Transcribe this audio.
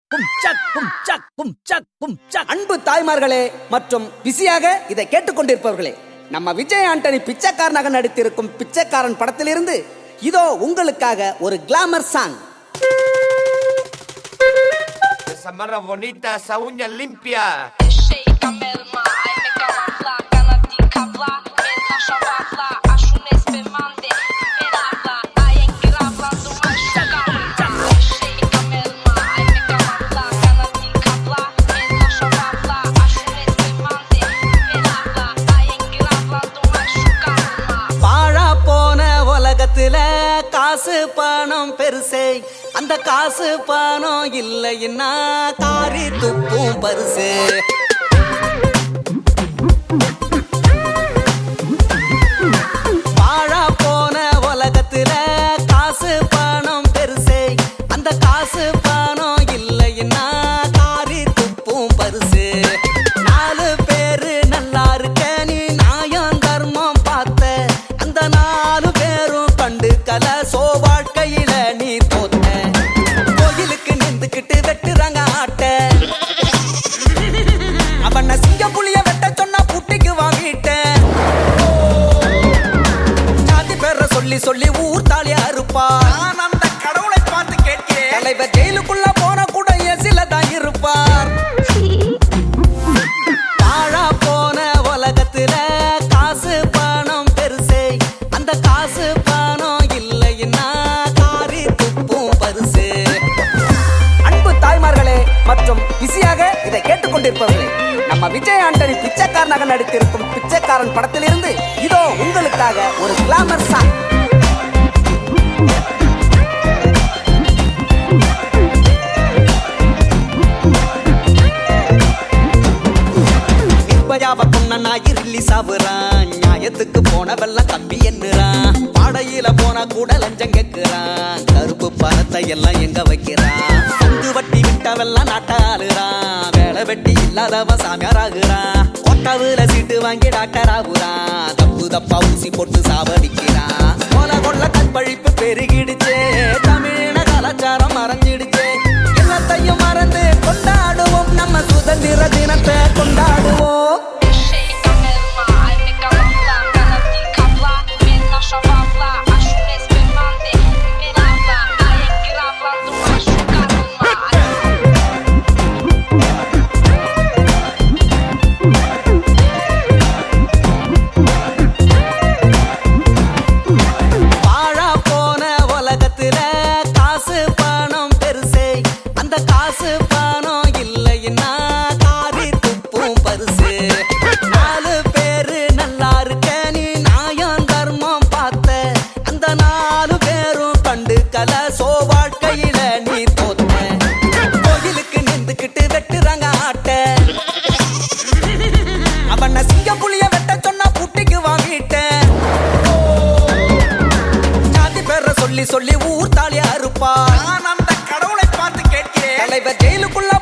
கும் சக் கும் சக் கும் சக் கும் சக் அன்பு தாய்மார்களே மற்றும் பிஸியாக இதை கேட்டுக்கொண்டிருப்பவர்களே நம்ம விஜய் ஆண்டனி பிச்சைக்காரனாக நடித்திருக்கும் பிச்சைக்காரன் படத்திலிருந்து இதோ உங்களுக்காக ஒரு glamour song Esa marra bonita, esa uña limpia. Shejka me dma, aj me ka vafla Kana ti ka vla, me nasza wafla A szunes by mande, me ravla A jen gravla, do ma szuka Shejka me dma, aj me ka vafla Kana ti ka vla, me nasza wafla A szunes by mande, me ravla A jen gravla, do ma szuka பாழா போன உலகத்துல காசு பணம் பெருசே அந்த காசு பணம் இல்லைன்னா காரி துப்பும் பரிசு பாழா போன உலகத்துல காசு பணம் பெருசே அந்த காசு பணம் இல்லைன்னா காரி துப்பும் பரிசு நாலு பேரு நல்லா இருக்க நீ நியாயம் தர்மம் பார்த்த அந்த நாலு பேரும் கண்டு கல சோ வாழ்க்கையில நீ தோத்த கோயிலுக்கு நின்றுக்கிட்டு வெட்டுறாங்க ஆட்ட அவன சிங்க புளிய வெட்ட சொன்னா புட்டிக்கு வாங்கிட்டேன் ஜாதி பேர சொல்லி சொல்லி ஊர் தாலியா இருப்பா நான் அந்த கடவுளை பார்த்து கேட்கிறேன் தலைவர் ஜெயிலுக்குள்ள போன கூட எசில தான் இருப்பார் பாழா போன உலகத்துல காசு பணம் பெருசே அந்த காசு பணம் இல்லைன்னா காரி துப்பும் பரிசு அன்பு தாய்மார்களே மற்றும் பிஸியாக இதை கேட்டுக்கொண்டிருப்பவர்களே நம்ம விஜய் ஆண்டனி பிச்சைக்காரனாக நடித்திருக்கும் பிச்சைக்காரன் படத்திலிருந்து இதோ உங்களுக்காக ஒரு கிளாமர் சாங் நிர்பயாவ பொண்ணா இருளி சாவுறான் நியாயத்துக்கு போனவெல்லாம் தம்பி என்னறான் பாடையில போனா கூட லஞ்சம் கேக்குறான் கருப்பு பணத்தை எல்லாம் எங்க வைக்கிறான் சங்கு வட்டி விட்டவெல்லாம் நாட்டாளுறான் வேலை வெட்டி இல்லாதவன் சாமியார் ஆகுறான் ஒட்டவுல சீட்டு வாங்கி டாக்டர் ஆகுறான் தப்பு தப்பா ஊசி போட்டு சாவடிக்கிறான் கொல கொள்ள கற்பழிப்பு பெருகிடுச்சே தமிழின கலாச்சாரம் மறைஞ்சிடுச்சே எல்லாத்தையும் மறந்து கொண்டாடுவோம் நம்ம சுதந்திர தினத்தை கொண்டாடுவோம் Shejka me dma, aj me ka vafla Kana ti ka vla, me nasza wafla A szunes by mande, me ravla A jen gravla, do ma szuka பாழா போன உலகத்துல காசு பணம் பெருசே அந்த காசு பணம் இல்லைன்னா காரி துப்பும் பரிசு நாலு பேரு நல்லா இருக்க நீ நியாயம் தர்மம் பார்த்த அந்த நாலு பேரும் கண்டு கல சோ வாழ்க்கையில நீ தோத்த கோயிலுக்கு நின்றுக்கிட்டு வெட்டுறாங்க ஆட்ட அவன சிங்க புளிய வெட்ட சொன்னா புட்டிக்கு வாங்கிட்டேன் ஜாதி பேர சொல்லி சொல்லி ஊர் தாலியா இருப்பா நான் அந்த கடவுளை பார்த்து கேட்கிறேன் தலைவர் ஜெயிலுக்குள்ள